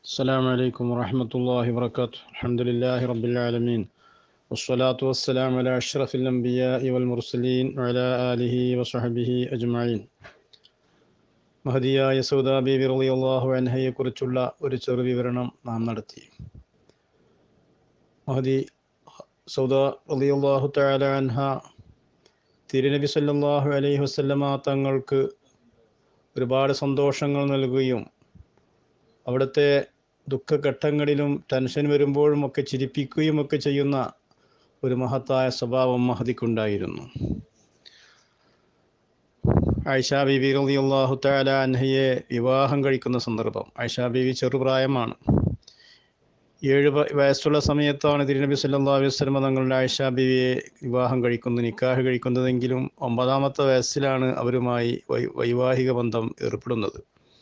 السلام عليكم ورحمة الله وبركاته الحمد لله رب العالمين والصلاة والسلام على أشرف الأنبياء والمرسلين وعلى آله وصحبه أجمعين മഹദിയായ സൗദാ ബീബി റളിയല്ലാഹു അൻഹയെക്കുറിച്ചുള്ള ഒരു ചെറു വിവരണം നാം നടത്തി മഹദി സൗദ റളിയല്ലാഹു തആല അൻഹ തിരുനബി സല്ലല്ലാഹു അലൈഹി വസല്ലമ തങ്ങൾക്ക് ഒരുപാട് സന്തോഷങ്ങൾ നൽകുകയും അവിടുത്തെ ദുഃഖഘട്ടങ്ങളിലും ടെൻഷൻ വരുമ്പോഴും ഒക്കെ ചിരിപ്പിക്കുകയും ഒക്കെ ചെയ്യുന്ന ഒരു മഹത്തായ സ്വഭാവം മഹദിക്കുണ്ടായിരുന്നു ആയിഷ ബീവി റളിയല്ലാഹു തആല അൻഹയെ വിവാഹം കഴിക്കുന്ന സന്ദർഭം ആയിഷ ബീവി ചെറുപ്രായമാണ് ഏഴ് വ- വയസ്സുള്ള സമയത്താണ് തിരുനബി സല്ലല്ലാഹു അലൈഹി വസല്ലം തങ്ങളുടെ ആയിഷ ബീവിയെ വിവാഹം കഴിക്കുന്നത് നിക്കാഹ് കഴിക്കുന്നതെങ്കിലും ഒമ്പതാമത്തെ വയസ്സിലാണ് അവരുമായി വൈ- വൈവാഹിക ബന്ധം ഏർപ്പെടുന്നത്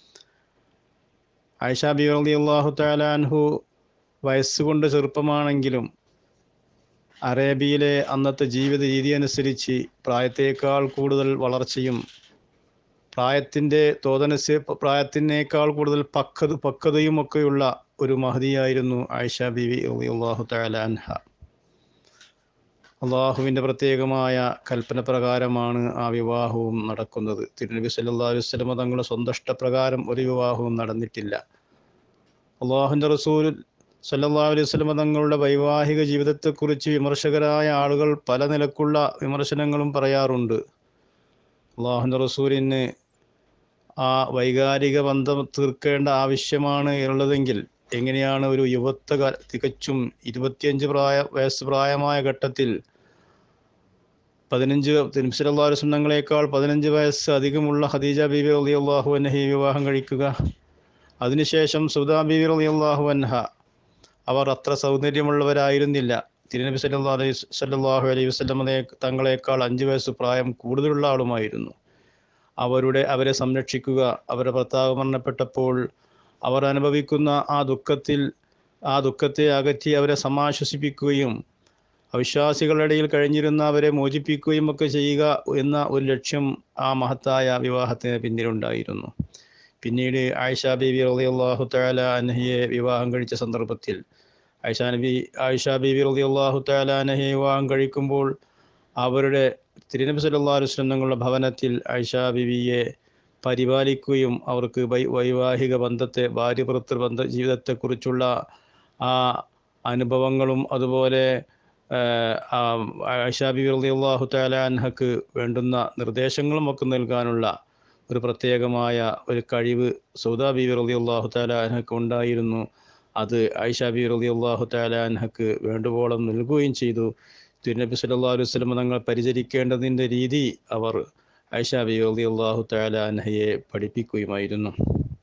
ആയിഷ ബി റളിയല്ലാഹു തആല അൻഹു വയസ്സുകൊണ്ട് ചെറുപ്പമാണെങ്കിലും അറേബ്യയിലെ അന്നത്തെ ജീവിത രീതി അനുസരിച്ച് പ്രായത്തേക്കാൾ കൂടുതൽ വളർച്ചയും പ്രായത്തിൻ്റെ തോതനുസരി പ്രായത്തിനേക്കാൾ കൂടുതൽ പക്വത പക്വതയും ഒക്കെയുള്ള ഒരു മഹതിയായിരുന്നു ആയിഷ ബിവി റളിയല്ലാഹു തആല അൻഹ അള്ളാഹുവിൻ്റെ പ്രത്യേകമായ കൽപ്പന പ്രകാരമാണ് ആ വിവാഹവും നടക്കുന്നത് തിരുനബി സല്ലല്ലാഹു അലൈഹി വസല്ലമ തങ്ങളുടെ സ്വന്തം ഇഷ്ടപ്രകാരം ഒരു വിവാഹവും നടന്നിട്ടില്ല അള്ളാഹുവിൻ്റെ റസൂൽ സല്ലല്ലാഹു അലൈഹി വസല്ലമ തങ്ങളുടെ വൈവാഹിക ജീവിതത്തെക്കുറിച്ച് വിമർശകരായ ആളുകൾ പല നിലക്കുള്ള വിമർശനങ്ങളും പറയാറുണ്ട് അള്ളാഹുവിൻ്റെ റസൂലിന് ആ വൈകാരിക ബന്ധം തീർക്കേണ്ട ആവശ്യമാണ് ഉള്ളതെങ്കിൽ എങ്ങനെയാണ് ഒരു യുവത്വ കാല തികച്ചും ഇരുപത്തിയഞ്ച് പ്രായ വയസ്സ് പ്രായമായ ഘട്ടത്തിൽ പതിനഞ്ച് തിരുസലല്ലാസ്വന്നങ്ങളെക്കാൾ പതിനഞ്ച് വയസ്സ് അധികമുള്ള ഖദീജ ബീബി റളിയല്ലാഹു അൻഹയെ വിവാഹം കഴിക്കുക അതിനുശേഷം സുദാ ബീബി റളിയല്ലാഹു അൻഹ അവർ അത്ര സൗന്ദര്യമുള്ളവരായിരുന്നില്ല തിരുനബി സല്ലല്ലാഹു അലൈഹി സല്ലല്ലാഹു അലൈഹി വസല്ലം തങ്ങളെക്കാൾ അഞ്ച് വയസ്സ് പ്രായം കൂടുതലുള്ള ആളുമായിരുന്നു അവരുടെ അവരെ സംരക്ഷിക്കുക അവരുടെ ഭർത്താവ് മരണപ്പെട്ടപ്പോൾ അവർ അനുഭവിക്കുന്ന ആ ദുഃഖത്തിൽ ആ ദുഃഖത്തെ അകറ്റി അവരെ സമാശ്വസിപ്പിക്കുകയും അവിശ്വാസികളുടെ ഇടയിൽ കഴിഞ്ഞിരുന്ന അവരെ മോചിപ്പിക്കുകയും ഒക്കെ ചെയ്യുക എന്ന ഒരു ലക്ഷ്യം ആ മഹത്തായ വിവാഹത്തിന് പിന്നിലുണ്ടായിരുന്നു പിന്നീട് ആയിഷ ബീബി റളിയല്ലാഹു തആല അൻഹയെ വിവാഹം കഴിച്ച സന്ദർഭത്തിൽ ആയിഷ നബി ആയിഷ ബീബി റളിയല്ലാഹു തആല അൻഹയെ വിവാഹം കഴിക്കുമ്പോൾ അവരുടെ തിരുനബി സല്ലല്ലാഹു അലൈഹി വസല്ലം തങ്ങളുടെ ഭവനത്തിൽ ആയിഷ ബീവിയെ പരിപാലിക്കുകയും അവർക്ക് വൈ വൈവാഹിക ബന്ധത്തെ ഭാര്യഭർത്തൃ ബന്ധ ജീവിതത്തെക്കുറിച്ചുള്ള ആ അനുഭവങ്ങളും അതുപോലെ ആയിഷ ബീബി റളിയല്ലാഹു തആല അൻഹക്ക് വേണ്ടുന്ന നിർദ്ദേശങ്ങളും ഒക്കെ നൽകാനുള്ള ഒരു പ്രത്യേകമായ ഒരു കഴിവ് സൗദാ ബീബി റളിയല്ലാഹു തആല അൻഹക്ക് ഉണ്ടായിരുന്നു അത് ആയിഷ ബീബി റളിയല്ലാഹു തആല അൻഹക്ക് വേണ്ടുവോളം നൽകുകയും ചെയ്തു തിരുനബി സല്ലല്ലാഹു അലൈഹി വസല്ലം തങ്ങൾ പരിചരിക്കേണ്ടതിൻ്റെ രീതി അവർ ആയിഷ ബീബി റളിയല്ലാഹു തആല അൻഹയെ പഠിപ്പിക്കുകയുമായിരുന്നു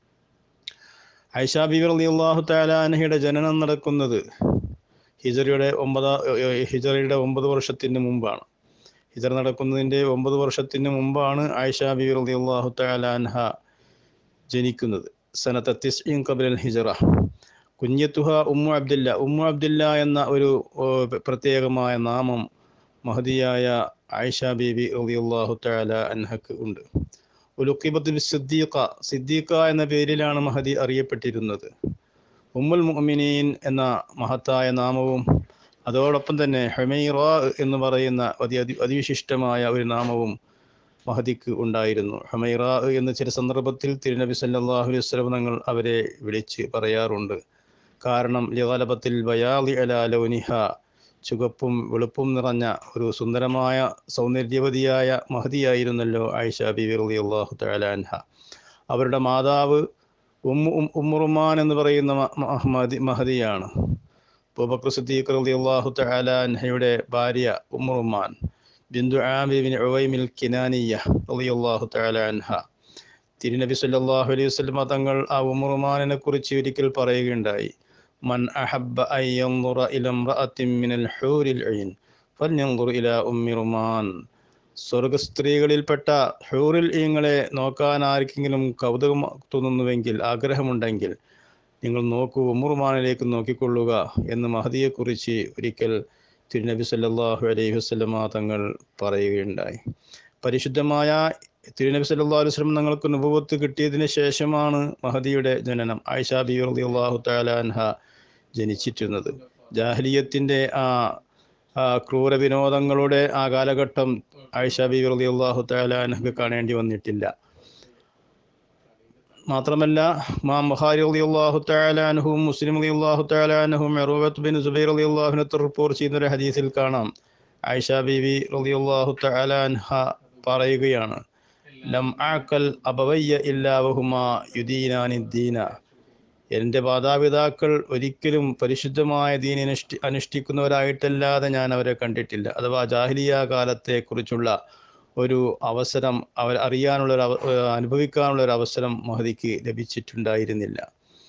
ആയിഷ ബീബി റളിയല്ലാഹു തആല അൻഹയുടെ ജനനം നടക്കുന്നത് ഹിജറയുടെ ഒമ്പതാ ഹിജറയുടെ ഒമ്പത് വർഷത്തിന് മുമ്പാണ് ഹിജറ നടക്കുന്നതിൻ്റെ ഒമ്പത് വർഷത്തിന് മുമ്പാണ് ആയിഷ ബീബി റളിയല്ലാഹു തആല അൻഹ ജനിക്കുന്നത് സനത്ത തിസ്ഇൻ ഖബലൽ ഹിജറ കുഞ്ഞത്തുഹ ഉമ്മു അബ്ദില്ല ഉമ്മു അബ്ദില്ല എന്ന ഒരു ഓ, പ്രത്യേകമായ നാമം മഹദിയായ ആയിഷ ബീബി റളിയല്ലാഹു തആല അൻഹക്ക് ഉണ്ട് ഉലുക്കിബത്തുൽ സിദ്ദീഖ സിദ്ദീഖ എന്ന പേരിലാണ് മഹദി അറിയപ്പെട്ടിരുന്നത് ഉമ്മുൽ മുഅ്മിനീൻ എന്ന മഹത്തായ നാമവും അതോടൊപ്പം തന്നെ ഹുമൈറ എന്ന് പറയുന്ന അതി അതി അതിവിശിഷ്ടമായ ഒരു നാമവും മഹദിക്ക് ഉണ്ടായിരുന്നു ഹുമൈറ എന്ന് ചില സന്ദർഭത്തിൽ തിരുനബി സല്ലല്ലാഹു അലൈഹി വസല്ലം തങ്ങൾ അവരെ വിളിച്ച് പറയാറുണ്ട് കാരണം ലിഗലബത്തിൽ ബയാലി അലാ ലൗനിഹ ചുവപ്പും വെളുപ്പും നിറഞ്ഞ ഒരു സുന്ദരമായ സൗന്ദര്യവതിയായ മഹദിയായിരുന്നല്ലോ ആയിഷ ബിബി റളിയല്ലാഹു തആല അൻഹ അവരുടെ മാതാവ് ഉമ്മു ഉം- ഉമ്മുറുമാൻ എന്ന് പറയുന്ന മ- മ- മഹദി മഹദിയാണ് അബൂബക്കർ സിദ്ദീഖ് റളിയല്ലാഹു തആല അൻഹയുടെ ഭാര്യ ഉമ്മുറുമാൻ ബിന്ദു ആമിബിൻ ഉവൈമിൽ കിനാനിയ റളിയല്ലാഹു തആല അൻഹ തിരുനബി സല്ലല്ലാഹു അലൈഹി വസല്ലമ തങ്ങൾ ആ ഉമ്മുറുമാനിനെ കുറിച്ച് ഒരിക്കൽ പറയുകയുണ്ടായി മൻ അഹബ്ബ അൻ യൻദുറ ഇല ഇംറഅത്തിൻ മിനൽ ഹൂരിൽ ഐൻ ഫൽയൻദുർ ഇലാ ഉമ്മി റുമാൻ സ്വർഗ സ്ത്രീകളിൽപ്പെട്ട ഹൂറിൽ ഈങ്ങളെ നോക്കാൻ ആർക്കെങ്കിലും കൗതുകം തോന്നുന്നുവെങ്കിൽ ആഗ്രഹമുണ്ടെങ്കിൽ നിങ്ങൾ നോക്കൂ ഉമ്മുറുമാനിലേക്ക് നോക്കിക്കൊള്ളുക എന്ന് മഹദിയെക്കുറിച്ച് ഒരിക്കൽ തിരുനബി സല്ലല്ലാഹു അലൈഹി വസല്ലമ തങ്ങൾ പറയുകയുണ്ടായി പരിശുദ്ധമായ തിരുനബി സല്ലല്ലാഹു അലൈഹി വസല്ലം തങ്ങൾക്ക് നുബുവത്ത് കിട്ടിയതിന് ശേഷമാണ് മഹദിയുടെ ജനനം ആയിഷ ബി റളിയല്ലാഹു തആല അൻഹ ജനിച്ചിരുന്നത് ജാഹലിയത്തിൻ്റെ ആ ആ ക്രൂര വിനോദങ്ങളുടെ ആ കാലഘട്ടം ആയിഷ ബി റളിയല്ലാഹു തആല അൻഹക്ക് കാണേണ്ടി വന്നിട്ടില്ല മാത്രമല്ല മാം ബുഖാരി റളിയല്ലാഹു തആല അൻഹും മുസ്ലിം റളിയല്ലാഹു തആല അൻഹും ഉർവത്ത് ബിൻ സുബൈർ റളിയല്ലാഹു അൻഹു റിപ്പോർട്ട് ചെയ്യുന്ന ഒരു ഹദീസിൽ കാണാം ആയിഷ ബീവി റളിയല്ലാഹു തആല അൻഹ പറയുകയാണ് ലം ആക്കൽ അബവയ്യ ഇല്ലാ വഹുമാ യുദീനാനി ദീന എൻ്റെ മാതാപിതാക്കൾ ഒരിക്കലും പരിശുദ്ധമായ ദീൻ അനുഷ്ഠി അനുഷ്ഠിക്കുന്നവരായിട്ടല്ലാതെ ഞാൻ അവരെ കണ്ടിട്ടില്ല അഥവാ ജാഹിലിയ കാലത്തെക്കുറിച്ചുള്ള ഒരു അവസരം അവർ അറിയാനുള്ള ഒരു അവ- ഏഹ് അനുഭവിക്കാനുള്ള ഒരു അവസരം മഹദിക്ക് ലഭിച്ചിട്ടുണ്ടായിരുന്നില്ല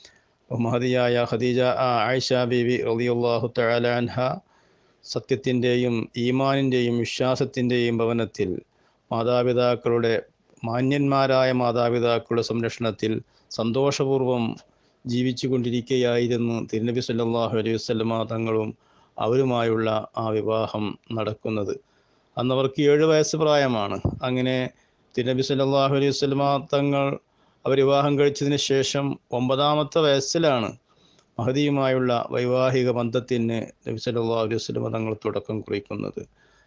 മഹദിയായ ഖദീജ ആ, ആയിഷ ബീവി റളിയല്ലാഹു തആല അൻഹ സത്യത്തിൻ്റെയും ഈമാനിൻ്റെയും വിശ്വാസത്തിൻ്റെയും ഭവനത്തിൽ മാതാപിതാക്കളുടെ മാന്യന്മാരായ മാതാപിതാക്കളുടെ സംരക്ഷണത്തിൽ സന്തോഷപൂർവ്വം ജീവിച്ചു കൊണ്ടിരിക്കുകയായിരുന്നു തിരുനബി സല്ലല്ലാഹു അലൈഹി വസല്ലമ തങ്ങളും അവരുമായുള്ള ആ വിവാഹം നടക്കുന്നത് അന്ന് അവർക്ക് ഏഴ് വയസ്സ് പ്രായമാണ് അങ്ങനെ തിരുനബി സല്ലല്ലാഹു അലൈഹി വസല്ലമ തങ്ങൾ അവർ വിവാഹം കഴിച്ചതിന് ശേഷം ഒമ്പതാമത്തെ വയസ്സിലാണ് മഹദിയുമായുള്ള വൈവാഹിക ബന്ധത്തിന് നബി സല്ലല്ലാഹു അലൈഹി വസല്ലമ തങ്ങൾ തുടക്കം കുറിക്കുന്നത്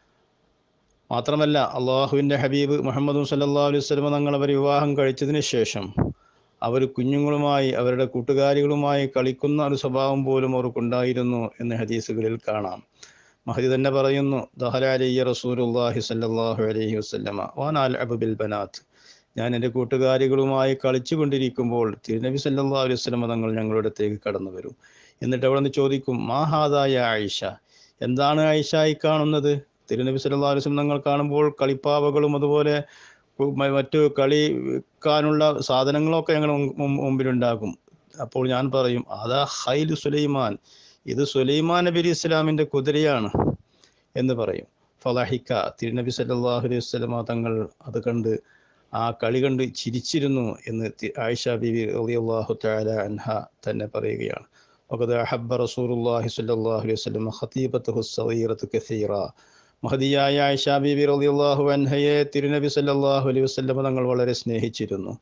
മാത്രമല്ല അള്ളാഹുവിൻ്റെ ഹബീബ് മുഹമ്മദ് സല്ലല്ലാഹു അലൈഹി വസല്ലമ തങ്ങൾ അവർ വിവാഹം കഴിച്ചതിന് ശേഷം അവർ കുഞ്ഞുങ്ങളുമായി അവരുടെ കൂട്ടുകാരികളുമായി കളിക്കുന്ന ഒരു സ്വഭാവം പോലും അവർക്കുണ്ടായിരുന്നു എന്ന് ഹദീസുകളിൽ കാണാം മഹദി തന്നെ പറയുന്നു ദഹലാലിയ റസൂലുല്ലാഹി സല്ലല്ലാഹു അലൈഹി വസല്ലമ വാനാൽ അബുബിൽ ബനാത്ത് ഞാൻ എൻ്റെ കൂട്ടുകാരികളുമായി കളിച്ചു കൊണ്ടിരിക്കുമ്പോൾ തിരുനബി സല്ലല്ലാഹു അലൈഹി വസല്ലമ തങ്ങൾ ഞങ്ങളുടെ അടുത്തേക്ക് കടന്നു വരും എന്നിട്ട് അവിടെ നിന്ന് ചോദിക്കും മാഹാദായ ആയിഷ എന്താണ് ആയിഷായി കാണുന്നത് തിരുനബി സല്ലല്ലാഹു അലൈഹി വസല്ലം തങ്ങൾ കാണുമ്പോൾ കളിപ്പാവകളും അതുപോലെ കു- മ- മറ്റു കളിക്കാനുള്ള സാധനങ്ങളൊക്കെ ഞങ്ങൾ മുമ്പിലുണ്ടാകും അപ്പോൾ ഞാൻ പറയും അതാ ഹൈലു സുലൈമാൻ ഇത് സുലൈമാൻ നബി അലി ഇസ്ലാമിൻ്റെ കുതിരയാണ് എന്ന് പറയും ഫലാഹിക്ക തിരുനബി സല്ലല്ലാഹു അലൈഹി വസല്ലമ തങ്ങൾ അത് കണ്ട് ആ കളി കണ്ട് ചിരിച്ചിരുന്നു എന്ന് തി- ആയിഷ ബിബി റളിയല്ലാഹു തആല അൻഹ തന്നെ പറയുകയാണ് وقد أحب رسول الله صلى الله عليه وسلم خطيبته الصغيرة كثيرا മഹദിയായ ആയിഷ ബീബി റളിയല്ലാഹു അൻഹയെ തിരുനബി സല്ലല്ലാഹു അലൈഹി വസല്ലം തങ്ങൾ വളരെ സ്നേഹിച്ചിരുന്നു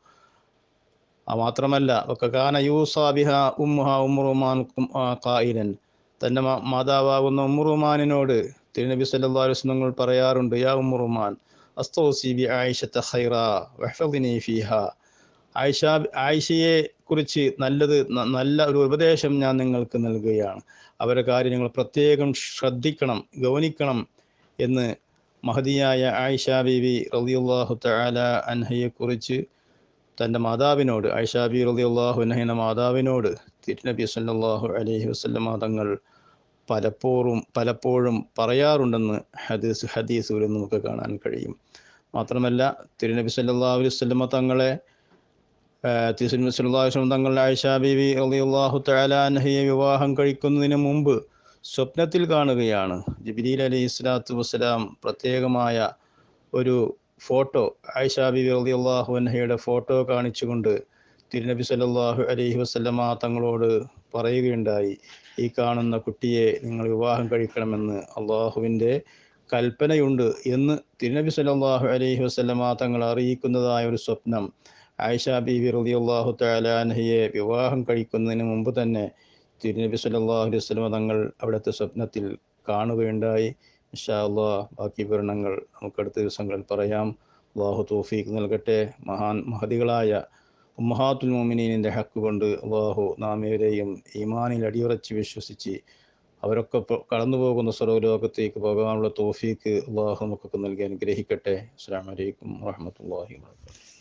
ആ മാത്രമല്ല വക്കകാന യൂസാ ബിഹ ഉമ്മുഹ ഉമ്മുറുമാൻ കും- ആ, ഖായിലൻ തൻ്റെ മാ- മാതാവാകുന്ന ഉമ്മുറുമാനിനോട് തിരുനബി സല്ലല്ലാഹു അലൈഹി വസല്ലം തങ്ങൾ പറയാറുണ്ട് യാ ഉമ്മുറുമാൻ അസ്തൗസി ബി ആയിഷത്ത ഖൈറ വഹ്ഫദിനി ഫീഹ ആയിഷ ആയിഷയെ കുറിച്ച് നല്ലത് ന- നല്ല ഒരു ഉപദേശം ഞാൻ നിങ്ങൾക്ക് നൽകുകയാണ് അവരുടെ കാര്യം നിങ്ങൾ പ്രത്യേകം ശ്രദ്ധിക്കണം ഗൗനിക്കണം എന്ന് മഹദിയായ ആയിഷ ബീവി റളിയല്ലാഹു തആല അൻഹയെക്കുറിച്ച് തൻ്റെ മാതാവിനോട് ആയിഷ ബി റളിയല്ലാഹു അൻഹയുടെ മാതാവിനോട് തിരുനബി സല്ലല്ലാഹു അലൈഹി വസല്ലമ തങ്ങൾ പലപ്പോഴും പലപ്പോഴും പറയാറുണ്ടെന്ന് ഹദീസ് ഹദീസുകളിൽ നമുക്ക് കാണാൻ കഴിയും മാത്രമല്ല തിരുനബി സല്ലല്ലാഹു അലൈഹി വസല്ലമ തങ്ങളെ ആഹ് തിരുനബി സല്ലല്ലാഹു അലൈഹി വസല്ലം തങ്ങൾ ആയിഷ ബീവി റളിയല്ലാഹു തആല അൻഹയെ വിവാഹം കഴിക്കുന്നതിന് മുമ്പ് സ്വപ്നത്തിൽ കാണുകയാണ് ജിബ്രീൽ അലൈഹി സ്വലാത്തു വസ്സലാം പ്രത്യേകമായ ഒരു ഫോട്ടോ ആയിഷ ബീവി റളിയല്ലാഹു അൻഹയുടെ ഫോട്ടോ കാണിച്ചുകൊണ്ട് തിരുനബി സല്ലല്ലാഹു അലൈഹി വസല്ലമ തങ്ങളോട് പറയുകയുണ്ടായി ഈ കാണുന്ന കുട്ടിയെ നിങ്ങൾ വിവാഹം കഴിക്കണമെന്ന് അള്ളാഹുവിൻ്റെ കൽപ്പനയുണ്ട് എന്ന് തിരുനബി സല്ലല്ലാഹു അലൈഹി വസല്ലമ തങ്ങൾ അറിയിക്കുന്നതായ ഒരു സ്വപ്നം ആയിഷ ബീവി റളിയല്ലാഹു തആല അൻഹയെ വിവാഹം കഴിക്കുന്നതിന് മുമ്പ് തന്നെ തിരുനബി സല്ലല്ലാഹു അലൈഹി വസല്ലമ തങ്ങൾ അവിടുത്തെ സ്വപ്നത്തിൽ കാണുകയുണ്ടായി ഇൻഷാ അള്ളാഹ് ബാക്കി വിവരണങ്ങൾ നമുക്ക് അടുത്ത ദിവസങ്ങളിൽ പറയാം അള്ളാഹു തൗഫീഖ് നൽകട്ടെ മഹാൻ മഹതികളായ ഉമ്മഹാത്തുൽ മോമിനീനിൻ്റെ ഹക്ക് കൊണ്ട് അള്ളാഹു നാം ഏവരെയും ഈമാനിൽ അടിയുറച്ച് വിശ്വസിച്ച് അവരൊക്കെ ഇപ്പോൾ കടന്നു പോകുന്ന സർവ്വലോകത്തേക്ക് പോകാനുള്ള തോഫീക്ക് അള്ളാഹു നമുക്കൊക്കെ നൽകി അനുഗ്രഹിക്കട്ടെ അസ്സാം വലൈക്കും വാഹമത്തല്ലാഹി വാബർക്കാത്തു